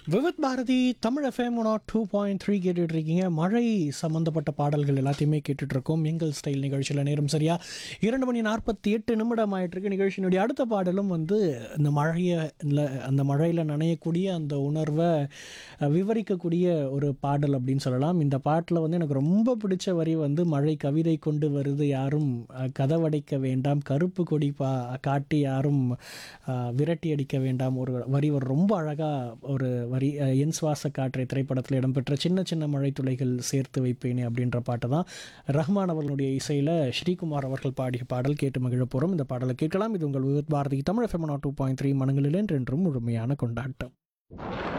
Vividh Bharathi Tamil FM one two point three கேட்டுட்டு இருக்கீங்க மழை சம்மந்தப்பட்ட பாடல்கள் எல்லாத்தையுமே கேட்டுட்டு இருக்கோம் எங்கள் ஸ்டைல் நிகழ்ச்சியில் நேரம் சரியா இரண்டு மணி நாற்பத்தி எட்டு நிமிடம் ஆயிட்டு இருக்கு நிகழ்ச்சியினுடைய அடுத்த பாடலும் வந்து இந்த மழையை இல்லை அந்த மழையில் நனையக்கூடிய அந்த உணர்வை அஹ், விவரிக்கக்கூடிய ஒரு பாடல் அப்படின்னு சொல்லலாம் இந்த பாட்டில் வந்து எனக்கு ரொம்ப பிடிச்ச வரி வந்து மழை கவிதை கொண்டு வருது யாரும் அஹ், கதவடைக்க வேண்டாம் கருப்பு கொடி பா காட்டி யாரும் அஹ், விரட்டி அடிக்க வேண்டாம் ஒரு வரி ஒரு ரொம்ப அழகாக ஒரு வரி அஹ், என் சுவாச காற்றை திரைப்படத்தில் இடம்பெற்ற சின்ன சின்ன மழை துளைகள் சேர்த்து வைப்பேனே அப்படின்ற பாட்டு தான் ரஹ்மான் அவர்களுடைய இசையில் ஸ்ரீகுமார் அவர்கள் பாடிய பாடல் கேட்டு மகிழ போகிறோம் இந்த பாடலை கேட்கலாம் இது உங்கள் Vividh Bharathi Tamil FM two point three மனங்களில் என்றென்றும் முழுமையான கொண்டாட்டம்